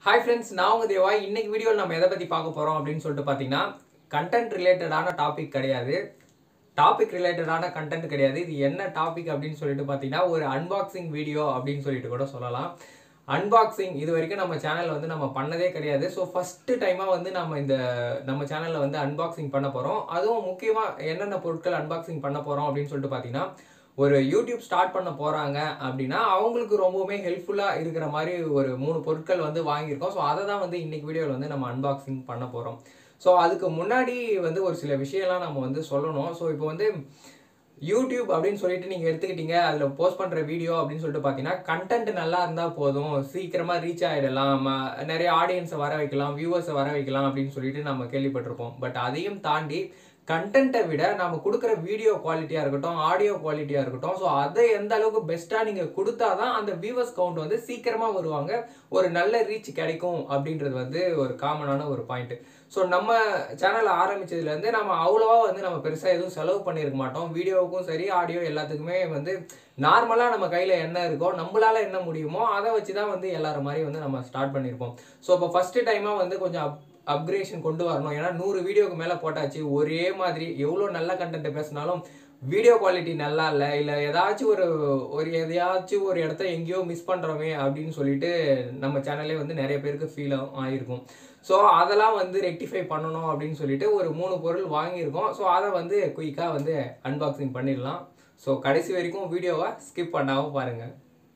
Hi friends நான் உங்க தேவா இன்னைக்கு வீடியோவில் நம்ம எதை பற்றி பார்க்க போகிறோம் அப்படின்னு சொல்லிட்டு பார்த்தீங்கன்னா கண்டென்ட் ரிலேட்டடான டாபிக் கிடையாது டாபிக் ரிலேட்டடான கண்டென்ட் கிடையாது இது என்ன டாபிக் அப்படின்னு சொல்லிட்டு பார்த்தீங்கன்னா ஒரு அன்பாக்சிங் வீடியோ அப்படின்னு சொல்லிட்டு கூட சொல்லலாம் அன்பாக்சிங் இது வரைக்கும் நம்ம சேனலில் வந்து நம்ம பண்ணதே கிடையாது ஸோ ஃபஸ்ட்டு டைமாக வந்து நம்ம இந்த நம்ம சேனலில் வந்து அன்பாக்சிங் பண்ண போகிறோம் அதுவும் முக்கியமாக என்னென்ன பொருட்கள் அன்பாக்சிங் பண்ண போகிறோம் அப்படின்னு சொல்லிட்டு பார்த்தீங்கன்னா ஒரு யூடியூப் ஸ்டார்ட் பண்ண போகிறாங்க அப்படின்னா அவங்களுக்கு ரொம்பவுமே ஹெல்ப்ஃபுல்லாக இருக்கிற மாதிரி ஒரு மூணு பொருட்கள் வந்து வாங்கியிருக்கோம் ஸோ அதை தான் வந்து இன்னைக்கு வீடியோவில் வந்து நம்ம அன்பாக்சிங் பண்ண போகிறோம் ஸோ அதுக்கு முன்னாடி வந்து ஒரு சில விஷயம்லாம் நம்ம வந்து சொல்லணும் ஸோ இப்போ வந்து யூடியூப் அப்படின்னு சொல்லிட்டு நீங்கள் எடுத்துக்கிட்டீங்க அதில் போஸ்ட் பண்ணுற வீடியோ அப்படின்னு சொல்லிட்டு பார்த்தீங்கன்னா கண்டென்ட் நல்லா இருந்தால் போதும் சீக்கிரமாக ரீச் ஆகிடலாம் ம- நிறைய ஆடியன்ஸை வர வைக்கலாம் வியூவர்ஸை வர வைக்கலாம் அப்படின்னு சொல்லிட்டு நம்ம கேள்விப்பட்டிருப்போம் பட் அதையும் தாண்டி கண்டென்ட்டை விட நம்ம கொடுக்குற வீடியோ குவாலிட்டியாக இருக்கட்டும் ஆடியோ குவாலிட்டியாக இருக்கட்டும் ஸோ அதை எந்த அளவுக்கு பெஸ்ட்டாக நீங்கள் கொடுத்தா தான் அந்த வியூவர்ஸ் கவுண்ட் வந்து சீக்கிரமாக வருவாங்க ஒரு நல்ல ரீச் கிடைக்கும் அப்படின்றது வந்து ஒரு காமனான ஒரு பாயிண்ட் ஸோ நம்ம சேனல் ஆரம்பிச்சதுலேருந்து நம்ம அவ்வளோவா வந்து நம்ம பெருசாக எதுவும் செலவு பண்ணியிருக்க மாட்டோம் வீடியோவுக்கும் சரி ஆடியோ எல்லாத்துக்குமே வந்து நார்மலாக நம்ம கையில் என்ன இருக்கோ நம்மளால என்ன முடியுமோ அதை வச்சு தான் வந்து எல்லாரும் மாதிரி வந்து நம்ம ஸ்டார்ட் பண்ணியிருப்போம் ஸோ இப்போ ஃபஸ்ட்டு டைமாக வந்து கொஞ்சம் அப் அப்கிரேஷன் கொண்டு வரணும் ஏன்னா நூறு வீடியோக்கு மேலே போட்டாச்சு ஒரே மாதிரி எவ்வளோ நல்ல கண்டென்ட் பேசினாலும் வீடியோ குவாலிட்டி நல்லா இல்லை இல்லை ஏதாச்சும் ஒரு ஒரு எதையாச்சும் ஒரு இடத்த எங்கேயோ மிஸ் பண்ணுறோமே அப்படின்னு சொல்லிட்டு நம்ம சேனல்லே வந்து நிறைய பேருக்கு ஃபீல் ஆகிருக்கும் ஸோ அதெல்லாம் வந்து ரெக்டிஃபை பண்ணணும் அப்படின்னு சொல்லிட்டு ஒரு மூணு பொருள் வாங்கியிருக்கோம் ஸோ அதை வந்து குயிக்காக வந்து அன்பாக்சிங் பண்ணிடலாம் ஸோ கடைசி வரைக்கும் வீடியோவை ஸ்கிப் பண்ணாமல் பாருங்கள்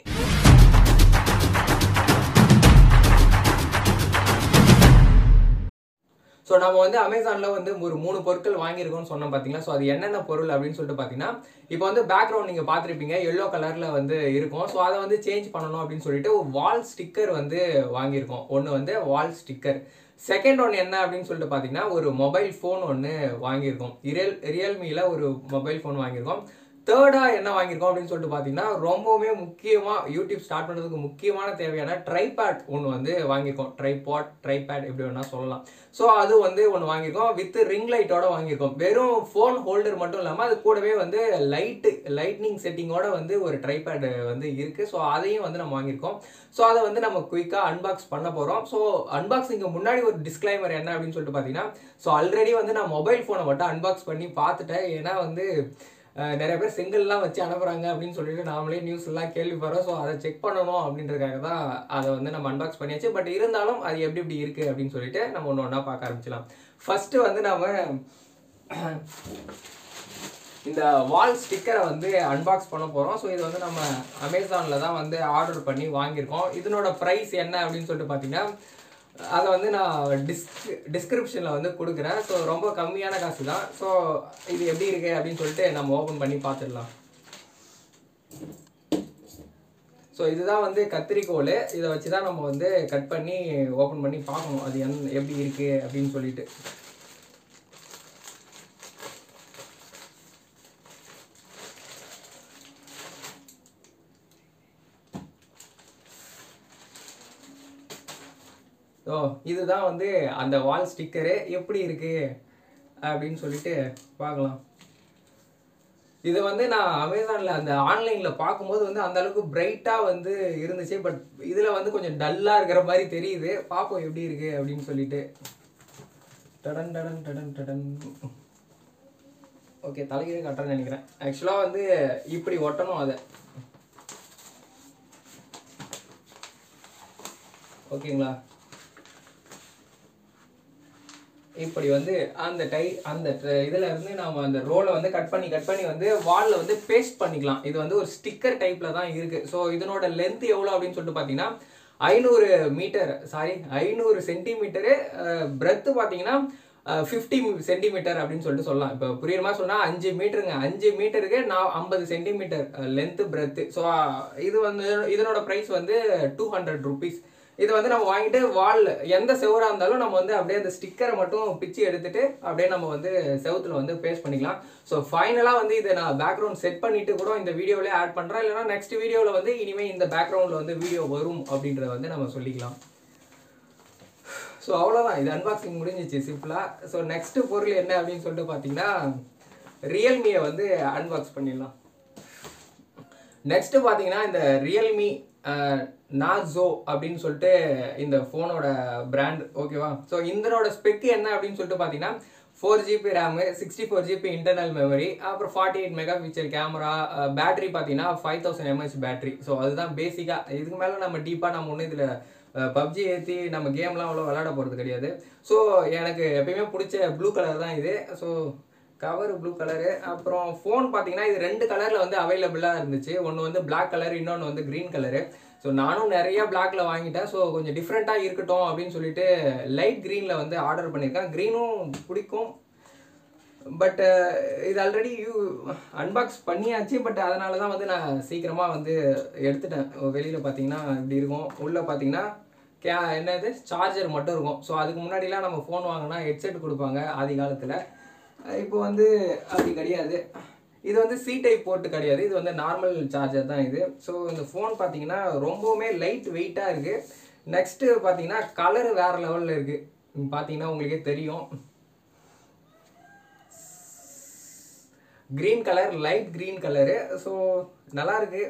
ஸோ நம்ம வந்து அமேசானில் வந்து ஒரு மூணு பொருட்கள் வாங்கியிருக்கோம்னு சொன்னோம் பார்த்தீங்களா ஸோ அது என்னென்ன பொருள் அப்படின்னு சொல்லிட்டு பார்த்தீங்கன்னா இப்போ வந்து பேக்ரவுண்ட் நீங்கள் பார்த்துருப்பீங்க எல்லோ கலரில் வந்து இருக்கும் ஸோ அதை வந்து சேஞ்ச் பண்ணணும் அப்படின்னு சொல்லிட்டு வால் ஸ்டிக்கர் வந்து வாங்கியிருக்கோம் ஒன்று வந்து வால் ஸ்டிக்கர் செகண்ட் ஒன் என்ன அப்படின்னு சொல்லிட்டு பார்த்தீங்கன்னா ஒரு மொபைல் ஃபோன் ஒன்று வாங்கியிருக்கோம் ரியல் ரியல்மியில் ஒரு மொபைல் ஃபோன் வாங்கியிருக்கோம் தேர்டாக என்ன வாங்கியிருக்கோம் அப்படின்னு சொல்லிட்டு பார்த்தீங்கன்னா ரொம்பவுமே முக்கியமாக யூடியூப் ஸ்டார்ட் பண்ணுறதுக்கு முக்கியமான தேவையான ட்ரைபேட் ஒன்று வந்து வாங்கியிருக்கோம் ட்ரைபாட் ட்ரைபேட் எப்படி வேணால் சொல்லலாம் ஸோ அது வந்து ஒன்று வாங்கியிருக்கோம் வித் ரிங் லைட்டோட வாங்கியிருக்கோம் வெறும் ஃபோன் ஹோல்டர் மட்டும் இல்லாமல் அது கூடவே வந்து லைட்டு லைட்னிங் செட்டிங்கோட வந்து ஒரு ட்ரைபேட் வந்து இருக்குது ஸோ அதையும் வந்து நம்ம வாங்கியிருக்கோம் ஸோ அதை வந்து நம்ம குயிக்காக அன்பாக்ஸ் பண்ண போகிறோம் ஸோ அன்பாக்சிங்க்கு முன்னாடி ஒரு டிஸ்க்ளைமர் என்ன அப்படின்னு சொல்லிட்டு பார்த்தீங்கன்னா ஸோ ஆல்ரெடி வந்து நான் மொபைல் ஃபோனை மட்டும் அன்பாக்ஸ் பண்ணி பார்த்துட்டேன் ஏன்னா வந்து அஹ், நிறைய பேர் செங்கல்லாம் வச்சு அனுப்புகிறாங்க அப்படின்னு சொல்லிட்டு நாமளே நியூஸ் எல்லாம் கேள்விப்படுறோம் ஸோ அதை செக் பண்ணணும் அப்படின்றதுக்காக தான் அதை வந்து நம்ம அன்பாக்ஸ் பண்ணியாச்சு பட் இருந்தாலும் அது எப்படி இப்படி இருக்குது அப்படின்னு சொல்லிட்டு நம்ம ஒன்று ஒன்றா பார்க்க ஆரம்பிச்சலாம் ஃபஸ்ட்டு வந்து நம்ம இந்த வால் ஸ்டிக்கரை வந்து அன்பாக்ஸ் பண்ண போகிறோம் ஸோ இது வந்து நம்ம அமேசானில் தான் வந்து ஆர்டர் பண்ணி வாங்கியிருக்கோம் இதனோட ப்ரைஸ் என்ன அப்படின்னு சொல்லிட்டு பார்த்தீங்கன்னா அதை வந்து நான் டிஸ்க் டிஸ்கிரிப்ஷனில் வந்து கொடுக்குறேன் ஸோ ரொம்ப கம்மியான காசு தான் ஸோ இது எப்படி இருக்கு அப்படின்னு சொல்லிட்டு நம்ம ஓப்பன் பண்ணி பார்த்துடலாம் ஸோ இதுதான் வந்து கத்திரிக்கோல் இதை வச்சு தான் நம்ம வந்து கட் பண்ணி ஓப்பன் பண்ணி பார்க்கணும் அது என் எப்படி இருக்குது அப்படின்னு சொல்லிட்டு ஸோ இதுதான் வந்து அந்த வால் ஸ்டிக்கரு எப்படி இருக்கு அப்படின்னு சொல்லிட்டு பார்க்கலாம் இது வந்து நான் அமேசானில் அந்த ஆன்லைனில் பார்க்கும்போது வந்து அந்த அளவுக்கு பிரைட்டாக வந்து இருந்துச்சு பட் இதில் வந்து கொஞ்சம் டல்லாக இருக்கிற மாதிரி தெரியுது பார்ப்போம் எப்படி இருக்கு அப்படின்னு சொல்லிட்டு டடன் டடன் டடன் டடன் ஓகே தலைகீழ கட்டுறேன்னு நினைக்கிறேன் ஆக்சுவலாக வந்து இப்படி ஒட்டணும் அதை ஓகேங்களா இப்படி வந்து அந்த டை அந்த ட- இதுல இருந்து நாம அந்த ரோலை வந்து கட் பண்ணி கட் பண்ணி வந்து வால்ல வந்து பேஸ்ட் பண்ணிக்கலாம் இது வந்து ஒரு ஸ்டிக்கர் டைப்ல தான் இருக்கு ஸோ இதனோட லென்த் எவ்வளோ அப்படின்னு சொல்லிட்டு பார்த்தீங்கன்னா ஐநூறு மீட்டர் சாரி ஐநூறு சென்டிமீட்டரு பிரெத்து பார்த்தீங்கன்னா ஃபிஃப்டி சென்டிமீட்டர் அப்படின்னு சொல்லிட்டு சொல்லலாம் இப்போ புரியுற மாதிரி சொன்னால் அஞ்சு மீட்டருங்க அஞ்சு மீட்டருக்கு நான் ஐம்பது சென்டிமீட்டர் லென்த்து பிரெத்து ஸோ இது வந்து இதனோட ப்ரைஸ் வந்து டூ ஹண்ட்ரட் ருபீஸ் இது வந்து நம்ம வாங்கிட்டு வால் எந்த செவராக இருந்தாலும் நம்ம வந்து அப்படியே அந்த ஸ்டிக்கரை மட்டும் பிச்சு எடுத்துட்டு அப்படியே நம்ம வந்து செவுத்துல வந்து பேஸ்ட் பண்ணிக்கலாம் ஸோ ஃபைனலாக வந்து இதை நான் பேக்ரவுண்ட் செட் பண்ணிட்டு கூட இந்த வீடியோவிலே ஆட் பண்ணுறேன் இல்லைனா நெக்ஸ்ட் வீடியோவில் வந்து இனிமேல் இந்த பேக்ரவுண்டில் வந்து வீடியோ வரும் அப்படின்றத வந்து நம்ம சொல்லிக்கலாம் ஸோ அவ்வளோதான் இது அன்பாக்சிங் முடிஞ்சிச்சு சிம்பிளாக ஸோ நெக்ஸ்ட் பொருள் என்ன அப்படின்னு சொல்லிட்டு பார்த்தீங்கன்னா ரியல்மியை வந்து அன்பாக்ஸ் பண்ணிடலாம் நெக்ஸ்ட் பார்த்தீங்கன்னா இந்த ரியல்மி நாசோ அப்படின்னு சொல்லிட்டு இந்த ஃபோனோட பிராண்ட் ஓகேவா ஸோ இதனோட ஸ்பெக் என்ன அப்படின்னு சொல்லிட்டு பார்த்தீங்கன்னா four GB RAM sixty four GB internal memory அப்புறம் forty eight mega pixel camera battery பார்த்தீங்கன்னா five thousand mAh battery so அதுதான் பேசிக்காக இதுக்கு மேலே நம்ம டீப்பாக நம்ம ஒன்றும் இதில் பப்ஜி ஏற்றி நம்ம கேம்லாம் அவ்வளோ விளையாட போகிறது கிடையாது ஸோ எனக்கு எப்பயுமே பிடிச்ச ப்ளூ கலர் தான் இது ஸோ கவர் ப்ளூ கலரு அப்புறம் ஃபோன் பார்த்தீங்கன்னா இது ரெண்டு கலரில் வந்து அவைலபிளாக இருந்துச்சு ஒன்று வந்து Black கலர் இன்னொன்று வந்து க்ரீன் கலரு ஸோ நானும் நிறைய பிளாக்ல வாங்கிட்டேன் ஸோ கொஞ்சம் டிஃப்ரெண்ட்டாக இருக்கட்டும் அப்படின்னு சொல்லிட்டு லைட் க்ரீனில் வந்து ஆர்டர் பண்ணியிருக்கேன் க்ரீனும் பிடிக்கும் பட் இது ஆல்ரெடி யூ அன்பாக்ஸ் பண்ணியாச்சு பட் அதனால தான் வந்து நான் சீக்கிரமாக வந்து எடுத்துட்டேன் வெளியில் பார்த்தீங்கன்னா இப்படி இருக்கும் உள்ளே பார்த்தீங்கன்னா கே என்னது சார்ஜர் மட்டும் இருக்கும் ஸோ அதுக்கு முன்னாடிலாம் நம்ம ஃபோன் வாங்கினா ஹெட்செட் கொடுப்பாங்க ஆதி காலத்தில் இப்போ வந்து அப்படி கிடையாது இது வந்து சி டைப் போர்ட்டு கிடையாது இது வந்து நார்மல் சார்ஜர் தான் இது ஸோ இந்த ஃபோன் பார்த்தீங்கன்னா ரொம்பவுமே லைட் வெயிட்டாக இருக்குது நெக்ஸ்ட்டு பார்த்தீங்கன்னா கலர் வேறு லெவலில் இருக்குது பார்த்தீங்கன்னா உங்களுக்கே தெரியும் green colour light green colour so நல்லா இருக்கு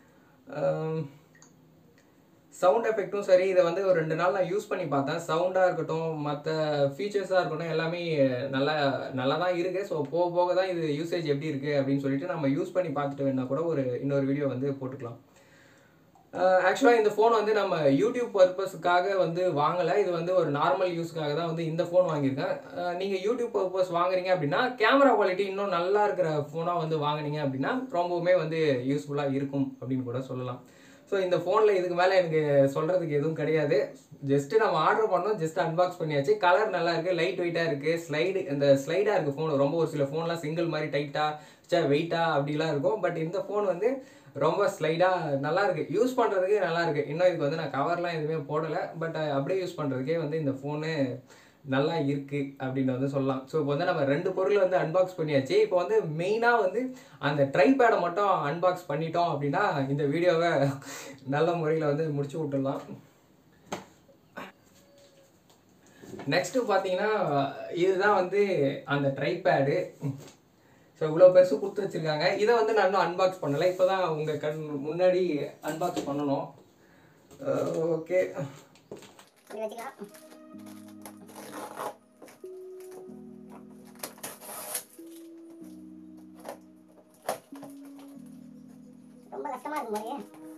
சவுண்ட் எஃபெக்ட்டும் சரி இதை வந்து ஒரு ரெண்டு நாள் நான் யூஸ் பண்ணி பார்த்தேன் சவுண்டாக இருக்கட்டும் மற்ற ஃபீச்சர்ஸாக இருக்கட்டும் எல்லாமே நல்லா நல்லா தான் இருக்குது ஸோ போக போக தான் இது யூசேஜ் எப்படி இருக்குது அப்படின்னு சொல்லிட்டு நம்ம யூஸ் பண்ணி பார்த்துட்டு வேணா கூட ஒரு இன்னொரு வீடியோ வந்து போட்டுக்கலாம் ஆக்சுவலாக இந்த ஃபோன் வந்து நம்ம யூடியூப் பர்பஸுக்காக வந்து வாங்கலை இது வந்து ஒரு நார்மல் யூஸ்க்காக தான் வந்து இந்த ஃபோன் வாங்கியிருக்கேன் நீங்கள் யூடியூப் பர்பஸ் வாங்குறீங்க அப்படின்னா கேமரா குவாலிட்டி இன்னும் நல்லா இருக்கிற ஃபோனாக வந்து வாங்குனீங்க அப்படின்னா ரொம்பவுமே வந்து யூஸ்ஃபுல்லாக இருக்கும் அப்படின்னு கூட சொல்லலாம் ஸோ இந்த ஃபோனில் இதுக்கு மேலே எனக்கு சொல்கிறதுக்கு எதுவும் கிடையாது ஜஸ்ட்டு நம்ம ஆர்டர் பண்ணோம் ஜஸ்ட் அன்பாக்ஸ் பண்ணியாச்சு கலர் நல்லா இருக்குது லைட் வெயிட்டாக இருக்குது ஸ்லைடு இந்த ஸ்லைடாக இருக்குது ஃபோன் ரொம்ப ஒரு சில ஃபோன்லாம் சிங்கிள் மாதிரி டைட்டாக சே வெயிட்டாக அப்படிலாம் இருக்கும் பட் இந்த ஃபோன் வந்து ரொம்ப ஸ்லைடாக நல்லா இருக்கு யூஸ் பண்ணுறதுக்கே நல்லா இருக்கு இன்னும் இதுக்கு வந்து நான் கவர்லாம் எதுவுமே போடலை பட் அப்படியே யூஸ் பண்ணுறதுக்கே வந்து இந்த ஃபோனு நல்லா இருக்கு அப்படின்னு வந்து சொல்லலாம் ஸோ இப்போ வந்து நம்ம ரெண்டு பொருள் வந்து அன்பாக்ஸ் பண்ணியாச்சு இப்போ வந்து மெயினாக வந்து அந்த ட்ரைபேடை மட்டும் அன்பாக்ஸ் பண்ணிட்டோம் அப்படின்னா இந்த வீடியோவை நல்ல முறையில் வந்து முடிச்சு விட்டுடலாம் நெக்ஸ்ட்டு பார்த்தீங்கன்னா இதுதான் வந்து அந்த ட்ரைபேடு ஸோ இவ்வளோ பெருசு கொடுத்து வச்சிருக்காங்க இதை வந்து நான் இன்னும் அன்பாக்ஸ் பண்ணலை இப்போ தான் உங்கள் கண் முன்னாடி அன்பாக்ஸ் பண்ணணும் ஓகே இப்படி வச்சுக்கலாம் ரொம்ப கஷ்டமா இருக்கும் போலயே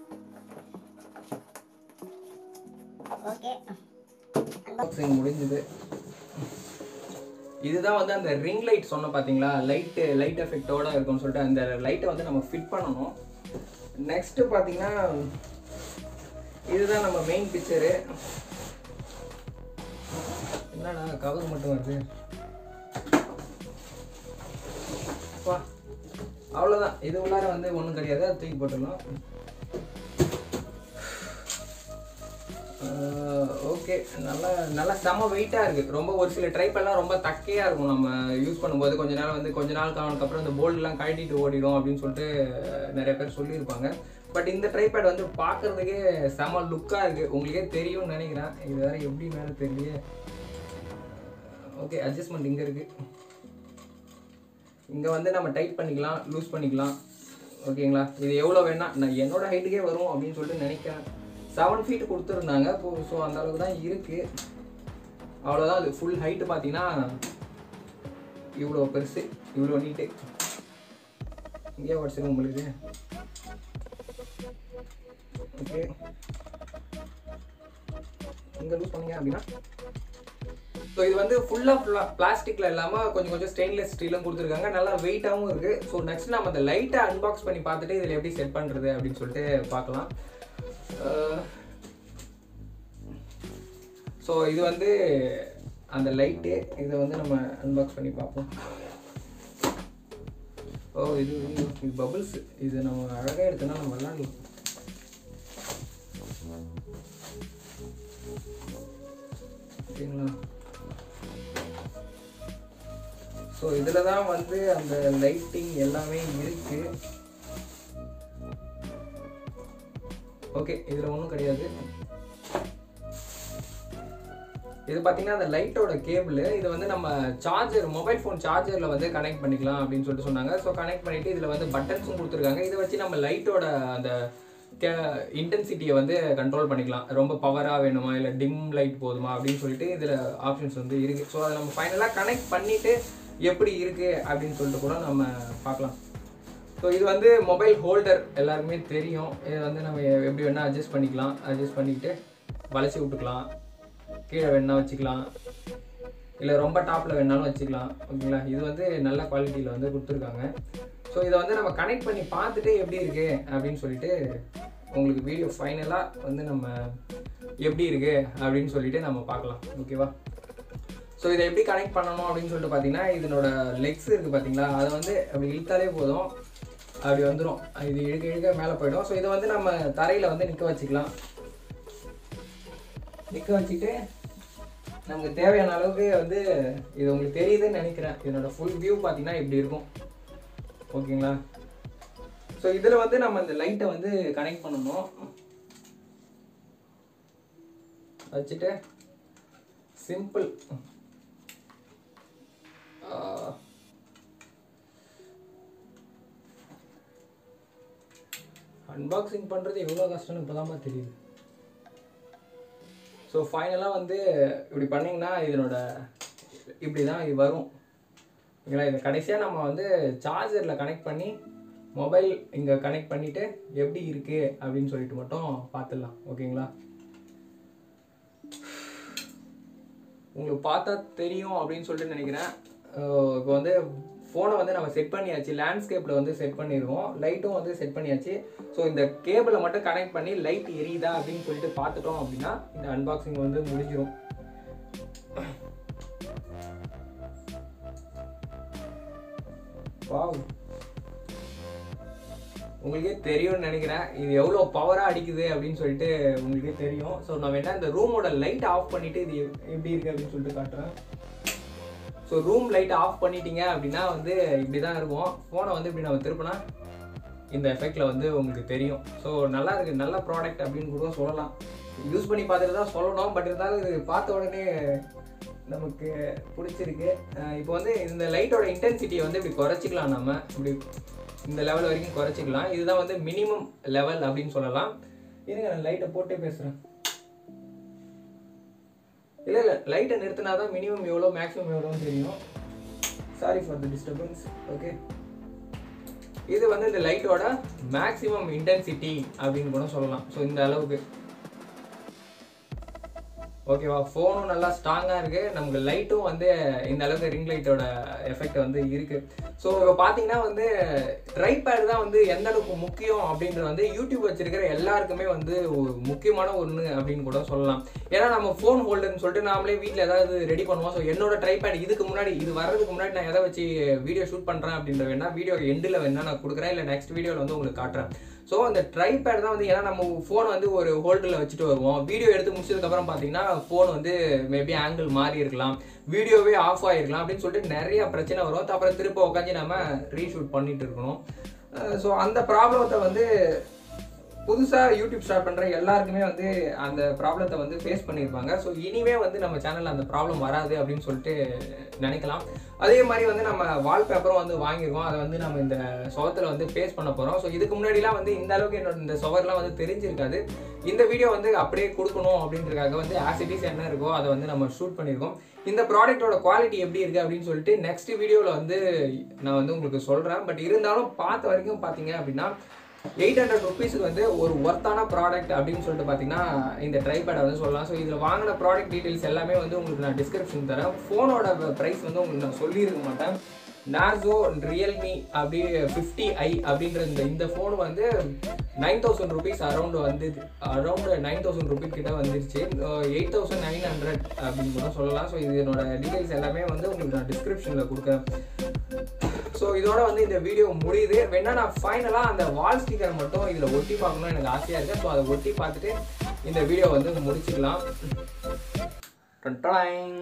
ஓகே அன்பாக்சிங் முடிஞ்சது இதுதான் வந்து அந்த ரிங் லைட் சொன்ன பார்த்தீங்களா லைட்டு லைட் எஃபெக்டோட இருக்கும்னு சொல்லிட்டு அந்த லைட்டை வந்து நம்ம ஃபிட் பண்ணணும் நெக்ஸ்ட்டு பார்த்தீங்கன்னா இதுதான் நம்ம மெயின் பிக்சரு என்னடா கவர் மட்டும் வருது வா அவ்வளோதான் இது உள்ளார வந்து ஒன்றும் கிடையாது அது தூக்கி போட்டுடலாம் ஓகே நல்லா நல்லா செம வெயிட்டாக இருக்குது ரொம்ப ஒரு சில ட்ரைப் எல்லாம் ரொம்ப தக்கையாக இருக்கும் நம்ம யூஸ் பண்ணும்போது கொஞ்ச நேரம் வந்து கொஞ்ச நாள் காணதுக்கு அப்புறம் இந்த போல்டுலாம் கழட்டிட்டு ஓடிடும் அப்படின்னு சொல்லிட்டு நிறைய பேர் சொல்லியிருப்பாங்க பட் இந்த ட்ரைபேட் வந்து பார்க்கறதுக்கே செம லுக்காக இருக்குது உங்களுக்கே தெரியும்னு நினைக்கிறேன் இது வேற எப்படி மேலே தெரியலையே ஓகே அட்ஜஸ்ட்மெண்ட் இங்கே இருக்குது இங்கே வந்து நம்ம டைட் பண்ணிக்கலாம் லூஸ் பண்ணிக்கலாம் ஓகேங்களா இது எவ்வளோ வேணா நான் என்னோட ஹைட்டுக்கே வரும் அப்படின்னு சொல்லிட்டு நினைக்கிறேன் செவன் ஃபீட் கொடுத்துருந்தாங்க இப்போ ஸோ அந்த அளவுக்கு தான் இருக்குது அவ்வளோதான் அது ஃபுல் ஹைட்டு பார்த்தீங்கன்னா இவ்வளோ பெருசு இவ்வளோ நீட்டு இங்கே உடச்சிருங்க உங்களுக்கு ஓகே இங்கே லூஸ் பண்ணீங்க அப்படின்னா ஸோ இது வந்து ஃபுல்லாக பிளாஸ்டிக்கில் இல்லாமல் கொஞ்சம் கொஞ்சம் ஸ்டெயின்லெஸ் ஸ்டீலும் கொடுத்துருக்காங்க நல்லா வெயிட்டாகவும் இருக்குது ஸோ நெக்ஸ்ட் நம்ம அந்த லைட்டை அன்பாக்ஸ் பண்ணி பார்த்துட்டு இதில் எப்படி செட் பண்ணுறது அப்படின்னு சொல்லிட்டு பார்க்கலாம் ஸோ இது வந்து அந்த லைட்டு இதை வந்து நம்ம அன்பாக்ஸ் பண்ணி பார்ப்போம் ஓ இது இது- இது பபிள்ஸ் இது நம்ம அழகாக எடுத்தோன்னா நம்ம விளாடலாம் ஓகேங்களா ஸோ இதில் தான் வந்து அந்த லைட்டிங் எல்லாமே இருக்கு ஓகே இதில் ஒன்றும் கிடையாது இது பார்த்தீங்கன்னா அந்த லைட்டோட கேபிள் இது வந்து நம்ம சார்ஜர் மொபைல் ஃபோன் சார்ஜரில் வந்து கனெக்ட் பண்ணிக்கலாம் அப்படின்னு சொல்லிட்டு சொன்னாங்க ஸோ கனெக்ட் பண்ணிட்டு இதில் வந்து பட்டன்ஸும் கொடுத்துருக்காங்க இதை வச்சு நம்ம லைட்டோட அந்த கே இன்டென்சிட்டியை வந்து கண்ட்ரோல் பண்ணிக்கலாம் ரொம்ப பவராக வேணுமா இல்லை டிம் லைட் போதுமா அப்படின்னு சொல்லிட்டு இதில் ஆப்ஷன்ஸ் வந்து இருக்குது ஸோ அதை நம்ம ஃபைனலாக கனெக்ட் பண்ணிவிட்டு எப்படி இருக்குது அப்படின்னு சொல்லிட்டு கூட நம்ம பார்க்கலாம் ஸோ இது வந்து மொபைல் ஹோல்டர் எல்லாருக்குமே தெரியும் இது வந்து நம்ம எப்படி வேணால் அட்ஜஸ்ட் பண்ணிக்கலாம் அட்ஜஸ்ட் பண்ணிக்கிட்டு வளைச்சி விட்டுக்கலாம் கீழே வேணா வச்சுக்கலாம் இல்லை ரொம்ப டாப்பில் வேணாலும் வச்சுக்கலாம் ஓகேங்களா இது வந்து நல்ல குவாலிட்டியில் வந்து கொடுத்துருக்காங்க ஸோ இதை வந்து நம்ம கனெக்ட் பண்ணி பார்த்துட்டு எப்படி இருக்கு அப்படின்னு சொல்லிட்டு உங்களுக்கு வீடியோ ஃபைனலாக வந்து நம்ம எப்படி இருக்கு அப்படின்னு சொல்லிட்டு நம்ம பார்க்கலாம் ஓகேவா ஸோ இதை எப்படி கனெக்ட் பண்ணணும் அப்படின்னு சொல்லிட்டு பார்த்தீங்கன்னா இதனோட லெக்ஸ் இருக்குது பார்த்தீங்களா அதை வந்து அப்படி இழுத்தாலே போதும் அப்படி வந்துடும் இது இழுக்க இழுக்க மேலே போயிடும் ஸோ இதை வந்து நம்ம தரையில் வந்து நிற்க வச்சுக்கலாம் நிற்க வச்சுட்டு நமக்கு தேவையான அளவுக்கு வந்து இது உங்களுக்கு தெரியுதுன்னு நினைக்கிறேன் இதனோட ஃபுல் வியூ பார்த்தீங்கன்னா இப்படி இருக்கும் ஓகேங்களா ஸோ இதில் வந்து நம்ம இந்த லைட்டை வந்து கனெக்ட் பண்ணணும் வச்சுட்டு சிம்பிள் அன்பாக்சிங் பண்ணுறது எவ்வளோ கஷ்டம்னு இப்போ தெரியுது ஸோ ஃபைனலாக வந்து இப்படி பண்ணிங்கன்னா இதனோட இப்படி தான் இது வரும் ஓகேங்களா இதை கடைசியாக நம்ம வந்து சார்ஜரில் கனெக்ட் பண்ணி மொபைல் இங்கே கனெக்ட் பண்ணிவிட்டு எப்படி இருக்குது அப்படின்னு சொல்லிட்டு மட்டும் பார்த்துடலாம் ஓகேங்களா உங்களுக்கு பார்த்தா தெரியும் அப்படின்னு சொல்லிட்டு நினைக்கிறேன் இப்போ வந்து ஃபோனை வந்து நம்ம செட் பண்ணியாச்சு லேண்ட்ஸ்கேப்பில் வந்து செட் பண்ணியிருக்கோம் லைட்டும் வந்து செட் பண்ணியாச்சு ஸோ இந்த கேபிளை மட்டும் கனெக்ட் பண்ணி லைட் எரியுதா அப்படின்னு சொல்லிட்டு பார்த்துட்டோம் அப்படின்னா இந்த அன்பாக்சிங் வந்து முடிஞ்சிடும் வாவ் உங்களுக்கே தெரியும்னு நினைக்கிறேன் இது எவ்வளோ பவராக அடிக்குது அப்படின்னு சொல்லிட்டு உங்களுக்கே தெரியும் ஸோ நான் வேணா இந்த ரூமோட லைட் ஆஃப் பண்ணிட்டு இது எப்படி இருக்கு அப்படின்னு சொல்லிட்டு காட்டுறேன் ஸோ ரூம் லைட் ஆஃப் பண்ணிட்டீங்க அப்படின்னா வந்து இப்படி தான் இருக்கும் ஃபோனை வந்து இப்படி நம்ம திருப்பினா இந்த எஃபெக்டில் வந்து உங்களுக்கு தெரியும் ஸோ நல்லா இருக்கு நல்ல ப்ராடக்ட் அப்படின்னு கூட சொல்லலாம் யூஸ் பண்ணி பார்த்துட்டு தான் சொல்லணும் பட் இருந்தாலும் இது பார்த்த உடனே நமக்கு பிடிச்சிருக்கு அஹ் இப்போ வந்து இந்த லைட்டோட இன்டென்சிட்டியை வந்து இப்படி குறைச்சிக்கலாம் நம்ம இப்படி இந்த லெவல் வரைக்கும் குறைச்சிக்கலாம் இதுதான் வந்து மினிமம் லெவல் அப்படின்னு சொல்லலாம் இருங்க நான் லைட்டை போட்டே பேசுகிறேன் இல்லை இல்லை லைட்டை நிறுத்தினா தான் மினிமம் எவ்வளோ மேக்ஸிமம் எவ்வளோன்னு தெரியும் sorry for the disturbance okay இது வந்து இந்த லைட்டோட மேக்ஸிமம் இன்டென்சிட்டி அப்படின்னு கூட சொல்லலாம் ஸோ இந்த அளவுக்கு ஓகேவா ஃபோனும் நல்லா ஸ்ட்ராங்காக இருக்கு நமக்கு லைட்டும் வந்து இந்த அளவுக்கு ரிங் லைட்டோட எஃபெக்ட் வந்து இருக்கு ஸோ இப்போ பார்த்தீங்கன்னா வந்து ட்ரைபேட் தான் வந்து எந்த அளவுக்கு முக்கியம் அப்படின்றது வந்து யூடியூப் வச்சிருக்கிற எல்லாருக்குமே வந்து ஒரு முக்கியமான ஒன்று அப்படின்னு கூட சொல்லலாம் ஏன்னா நம்ம ஃபோன் ஹோல்டர்னு சொல்லிட்டு நாமளே வீட்டில் ஏதாவது ரெடி பண்ணுவோம் ஸோ என்னோட ட்ரைபேட் இதுக்கு முன்னாடி இது வர்றதுக்கு முன்னாடி நான் எதை வச்சு வீடியோ ஷூட் பண்ணுறேன் அப்படின்ற வேணா வீடியோ எண்டில் வேணா நான் கொடுக்குறேன் இல்லை நெக்ஸ்ட் வீடியோவில் வந்து உங்களுக்கு காட்டுறேன் ஸோ அந்த ட்ரைபேட் தான் வந்து ஏன்னா நம்ம ஃபோன் வந்து ஒரு ஹோல்டரில் வச்சுட்டு வருவோம் வீடியோ எடுத்து முடிச்சதுக்கப்புறம் பார்த்தீங்கன்னா ஃபோன் வந்து மேபி ஆங்கிள் மாறி இருக்கலாம் வீடியோவே ஆஃப் ஆகிருக்கலாம் அப்படின்னு சொல்லிட்டு நிறைய பிரச்சனை வரும் அப்புறம் திரும்ப உட்காந்து நம்ம ரீஷூட் பண்ணிட்டு இருக்கணும் ஸோ அந்த ப்ராப்ளத்தை வந்து புதுசாக யூடியூப் ஸ்டார்ட் பண்ணுற எல்லாருக்குமே வந்து அந்த ப்ராப்ளத்தை வந்து ஃபேஸ் பண்ணியிருப்பாங்க ஸோ இனிமே வந்து நம்ம சேனலில் அந்த ப்ராப்ளம் வராது அப்படின்னு சொல்லிட்டு நினைக்கலாம் அதே மாதிரி வந்து நம்ம வால்பேப்பரும் வந்து வாங்கியிருக்கோம் அதை வந்து நம்ம இந்த சுவத்தில் வந்து பேஸ்ட் பண்ண போகிறோம் ஸோ இதுக்கு முன்னாடிலாம் வந்து இந்த அளவுக்கு என்னோட இந்த சுவர்லாம் வந்து தெரிஞ்சிருக்காது இந்த வீடியோ வந்து அப்படியே கொடுக்கணும் அப்படின்றதுக்காக வந்து ஆசிட்டிஸ் என்ன இருக்கோ அதை வந்து நம்ம ஷூட் பண்ணியிருக்கோம் இந்த ப்ராடக்ட்டோட குவாலிட்டி எப்படி இருக்குது அப்படின்னு சொல்லிட்டு நெக்ஸ்ட் வீடியோவில் வந்து நான் வந்து உங்களுக்கு சொல்கிறேன் பட் இருந்தாலும் பார்த்த வரைக்கும் பார்த்தீங்க அப்படின்னா எயிட் ஹண்ட்ரட் ருபீஸுக்கு வந்து ஒரு ஒர்த்தான ப்ராடக்ட் அப்படின்னு சொல்லிட்டு பார்த்தீங்கன்னா இந்த ட்ரைபேடை வந்து சொல்லலாம் ஸோ இதில் வாங்கின ப்ராடக்ட் டீட்டெயில்ஸ் எல்லாமே வந்து உங்களுக்கு நான் டிஸ்கிரிப்ஷன் தரேன் ஃபோனோட ப்ரைஸ் வந்து உங்களுக்கு நான் சொல்லியிருக்க மாட்டேன் நார்சோ ரியல்மி அப்படி ஃபிஃப்டி ஐ அப்படின்ற இந்த இந்த ஃபோன் வந்து நைன் தௌசண்ட் ருபீஸ் அரௌண்ட் வந்து அரௌண்ட் நைன் தௌசண்ட் ருபீஸ் கிட்ட வந்துருச்சு எயிட் தௌசண்ட் நைன் ஹண்ட்ரட் அப்படின்னு கூட சொல்லலாம் ஸோ இதனோட டீட்டெயில்ஸ் எல்லாமே வந்து உங்களுக்கு நான் டிஸ்கிரிப்ஷனில் கொடுக்குறேன் ஸோ இதோட வந்து இந்த வீடியோ முடியுது வேணா நான் ஃபைனலாக அந்த வால் ஸ்டிக்கர் மட்டும் இதில் ஒட்டி பார்க்கணும்னு எனக்கு ஆசையாக இருக்குது ஸோ அதை ஒட்டி பார்த்துட்டு இந்த வீடியோ வந்து முடிச்சுக்கலாம் டொன்டொடாங்.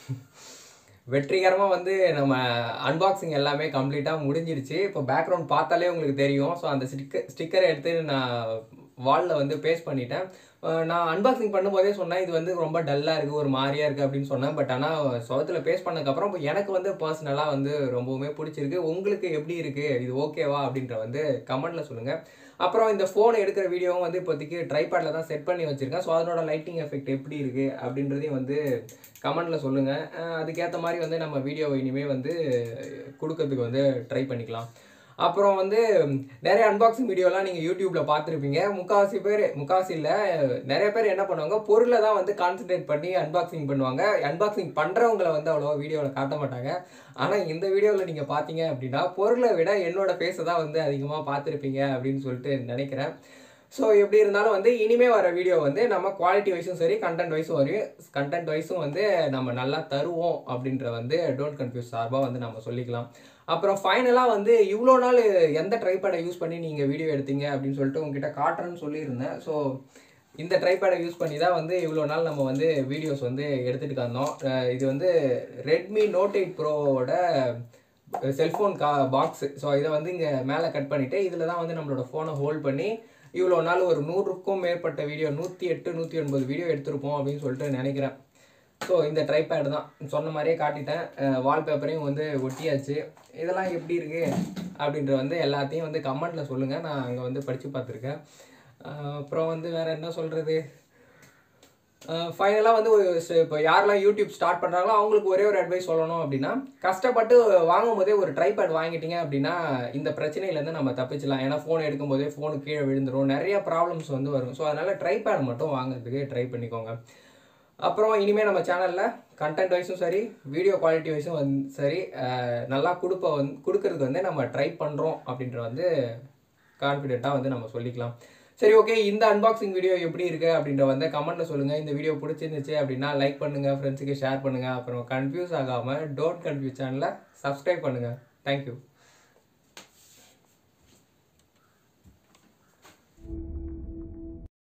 வெற்றிகரமாக வந்து நம்ம அன்பாக்சிங் எல்லாமே கம்ப்ளீட்டாக முடிஞ்சிருச்சு இப்போ பேக்ரவுண்ட் பார்த்தாலே உங்களுக்கு தெரியும் ஸோ அந்த ஸ்டிக்கர் ஸ்டிக்கரை எடுத்து நான் வாலில் வந்து பேஸ்ட் பண்ணிட்டேன் அஹ் நான் அன்பாக்சிங் பண்ணும்போதே சொன்னேன் இது வந்து ரொம்ப டல்லாக இருக்குது ஒரு மாதிரியாக இருக்குது அப்படின்னு சொன்னேன் பட் ஆனால் சுவத்தில் பேஸ்ட் பண்ணதுக்கப்புறம் இப்போ எனக்கு வந்து பர்சனலாக வந்து ரொம்பவுமே பிடிச்சிருக்கு உங்களுக்கு எப்படி இருக்குது இது ஓகேவா அப்படின்ற வந்து கமெண்ட்டில் சொல்லுங்கள் அப்புறம் இந்த ஃபோன் எடுக்கிற வீடியோவும் வந்து இப்போதைக்கு ட்ரைபேடில் தான் செட் பண்ணி வச்சுருக்கேன் ஸோ அதனோட லைட்டிங் எஃபெக்ட் எப்படி இருக்குது அப்படின்றதையும் வந்து கமெண்ட்டில் சொல்லுங்கள் அதுக்கேற்ற மாதிரி வந்து நம்ம வீடியோவை இனிமேல் வந்து கொடுக்கறதுக்கு வந்து ட்ரை பண்ணிக்கலாம் அப்புறம் வந்து நிறைய அன்பாக்சிங் வீடியோலாம் நீங்கள் யூடியூப்பில் பார்த்துருப்பீங்க முக்காவாசி பேர் முக்காவாசி இல்லை நிறைய பேர் என்ன பண்ணுவாங்க பொருளை தான் வந்து கான்சென்ட்ரேட் பண்ணி அன்பாக்சிங் பண்ணுவாங்க அன்பாக்சிங் பண்ணுறவங்கள வந்து அவ்வளோவா வீடியோவில் காட்ட மாட்டாங்க ஆனால் இந்த வீடியோவில் நீங்கள் பார்த்தீங்க அப்படின்னா பொருளை விட என்னோட ஃபேஸை தான் வந்து அதிகமாக பார்த்துருப்பீங்க அப்படின்னு சொல்லிட்டு நினைக்கிறேன் ஸோ எப்படி இருந்தாலும் வந்து இனிமே வர வீடியோ வந்து நம்ம குவாலிட்டி வைஸும் சரி கண்டென்ட் வைஸும் வரையும் கண்டென்ட் வைஸும் வந்து நம்ம நல்லா தருவோம் அப்படின்ற வந்து டோன்ட் கன்ஃபியூஸ் சார்பாக வந்து நம்ம சொல்லிக்கலாம் அப்புறம் ஃபைனலாக வந்து இவ்வளோ நாள் எந்த ட்ரைபேடை யூஸ் பண்ணி நீங்கள் வீடியோ எடுத்தீங்க அப்படின்னு சொல்லிட்டு உங்ககிட்ட காட்டுறேன்னு சொல்லியிருந்தேன் ஸோ இந்த ட்ரைபேடை யூஸ் பண்ணி தான் வந்து இவ்வளோ நாள் நம்ம வந்து வீடியோஸ் வந்து எடுத்துகிட்டு வந்தோம் அஹ் இது வந்து ரெட்மி நோட் எயிட் ப்ரோவோட செல்ஃபோன் கா பாக்ஸு ஸோ இதை வந்து இங்கே மேலே கட் பண்ணிவிட்டு இதில் தான் வந்து நம்மளோட ஃபோனை ஹோல்ட் பண்ணி இவ்வளோ நாள் ஒரு நூறுக்கும் மேற்பட்ட வீடியோ நூற்றி எட்டு நூற்றி ஒன்பது வீடியோ எடுத்திருப்போம் அப்படின்னு சொல்லிட்டு நினைக்கிறேன் ஸோ இந்த ட்ரைபேடு தான் சொன்ன மாதிரியே காட்டிட்டேன் வால்பேப்பரையும் வந்து ஒட்டியாச்சு இதெல்லாம் எப்படி இருக்கு அப்படின்ற வந்து எல்லாத்தையும் வந்து கமெண்ட்டில் சொல்லுங்கள் நான் அங்கே வந்து படித்து பார்த்துருக்கேன் அஹ் அப்புறம் வந்து வேறு என்ன சொல்கிறது ஃபைனலாக வந்து ஒரு ச- இப்போ யாரெல்லாம் யூடியூப் ஸ்டார்ட் பண்ணுறாங்களோ அவங்களுக்கு ஒரே ஒரு அட்வைஸ் சொல்லணும் அப்படின்னா கஷ்டப்பட்டு வாங்கும் போதே ஒரு ட்ரைபேட் வாங்கிட்டீங்க அப்படின்னா இந்த பிரச்சனையிலேருந்து நம்ம தப்பிச்சலாம் ஏன்னா ஃபோன் எடுக்கும்போதே ஃபோனு கீழே விழுந்துரும் நிறைய ப்ராப்ளம்ஸ் வந்து வரும் ஸோ அதனால் ட்ரைபேட் மட்டும் வாங்குறதுக்கு ட்ரை பண்ணிக்கோங்க அப்புறம் இனிமேல் நம்ம சேனலில் கண்டென்ட் வைஸும் சரி வீடியோ குவாலிட்டி வைஸும் வந்து சரி அஹ், நல்லா கொடுப்ப வந்து கொடுக்கறதுக்கு வந்து நம்ம ட்ரை பண்ணுறோம் அப்படின்ற வந்து கான்ஃபிடென்ட்டாக வந்து நம்ம சொல்லிக்கலாம் சரி ஓகே இந்த அன்பாக்சிங் வீடியோ எப்படி இருக்கு அப்படின்ற வந்து கமெண்ட்ல சொல்லுங்க இந்த வீடியோ பிடிச்சிருந்துச்சு அப்படின்னா லைக் பண்ணுங்க ஃப்ரெண்ட்ஸுக்கு ஷேர் பண்ணுங்க அப்புறம் கன்ஃபியூஸ் ஆகாம டோன்ட் கன்ஃபியூஸ் சேனலை சப்ஸ்கிரைப் பண்ணுங்க தேங்க்யூ